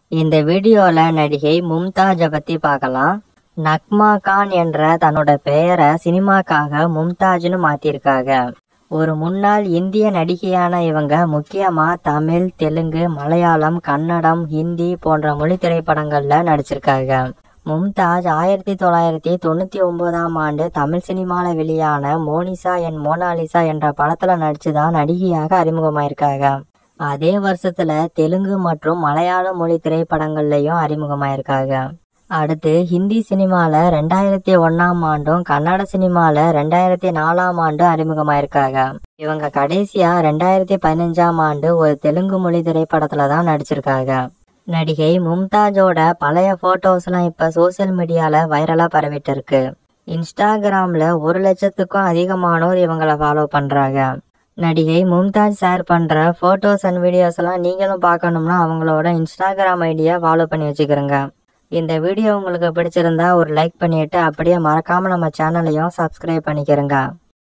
இந்த வீடியோல நடிகை மும்தாஜை பத்தி பார்க்கலாம் நக்மா கான் என்ற தன்னோட பெயரை சினிமாக்காக மும்தாஜ்னு மாத்திருக்காங்க ஒரு முன்னாள் இந்திய நடிகையான இவங்க முக்கியமா தமிழ் தெலுங்கு மலையாளம் கன்னடம் ஹிந்தி போன்ற மொழி திரைப்படங்கள்ல நடிச்சிருக்காங்க மும்தாஜ் ஆயிரத்தி தொள்ளாயிரத்தி தொண்ணூத்தி ஒன்பதாம் ஆண்டு தமிழ் சினிமால வெளியான மோனிசா என் மோனாலிசா என்ற படத்துல நடிச்சுதான் நடிகையாக அறிமுகமாயிருக்காங்க அதே வருஷத்துல தெலுங்கு மற்றும் மலையாள மொழி திரைப்படங்கள்லயும் அறிமுகமாயிருக்காங்க அடுத்து ஹிந்தி சினிமால ரெண்டாயிரத்தி ஒன்னாம் ஆண்டும் கன்னட சினிமால ரெண்டாயிரத்தி நாலாம் ஆண்டும் அறிமுகமாயிருக்காங்க இவங்க கடைசியா ரெண்டாயிரத்தி பதினஞ்சாம் ஆண்டு ஒரு தெலுங்கு மொழி திரைப்படத்துல தான் நடிச்சிருக்காங்க நடிகை மும்தாஜோட பழைய போட்டோஸ்லாம் இப்ப சோசியல் மீடியால வைரலா பரவிட்டு இருக்கு இன்ஸ்டாகிராம்ல ஒரு லட்சத்துக்கும் அதிகமானோர் இவங்கள ஃபாலோ பண்றாங்க நடிகை மும்தாஜ் ஷேர் பண்ற போட்டோஸ் அண்ட் வீடியோஸ் எல்லாம் நீங்களும் பார்க்கணும்னா அவங்களோட இன்ஸ்டாகிராம் ஐடியா ஃபாலோ பண்ணி வச்சுக்கிறோங்க இந்த வீடியோ உங்களுக்கு பிடிச்சிருந்தா ஒரு லைக் பண்ணிட்டு அப்படியே மறக்காம நம்ம சேனலையும் சப்ஸ்கிரைப் பண்ணிக்கிறங்க